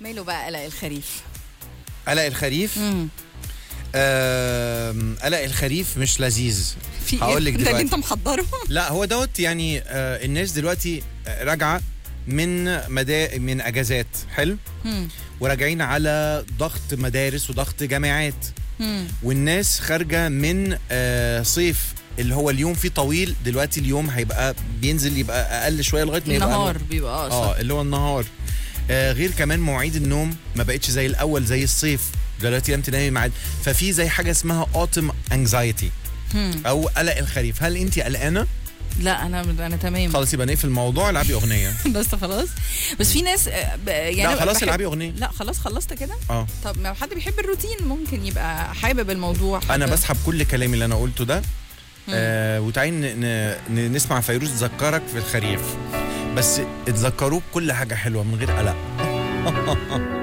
ماله بقى قلق الخريف قلق الخريف مم. آم، قلق الخريف مش لذيذ في ايه هقول لك ده اللي دلوقتي انت محضره لا هو دوت يعني آه، الناس دلوقتي آه، راجعه من مدا من اجازات حلو مم. وراجعين على ضغط مدارس وضغط جامعات مم. والناس خارجه من آه، صيف اللي هو اليوم فيه طويل دلوقتي اليوم هيبقى بينزل يبقى اقل شويه لغايه ما يبقى النهار بيبقى اقصر اه اللي هو النهار آه غير كمان مواعيد النوم ما بقتش زي الاول زي الصيف دلوقتي لازم تنامي ميعاد ففي زي حاجه اسمها اوتم انكزايتي مم. او قلق الخريف هل انت قلقانه لا انا انا تمام خلاص يبقى نقفل الموضوع العبي اغنيه بس خلاص بس في ناس آه، ب- يعني لا أنا خلاص بحب- العبي اغنيه لا خلاص خلصت كده اه طب ما حد بيحب الروتين ممكن يبقى حابب الموضوع انا حد- بسحب كل كلامي اللي انا قلته ده آه وتعالي ن- ن- ن- نسمع فيروز تذكرك في الخريف بس اتذكروه بكل حاجه حلوه من غير قلق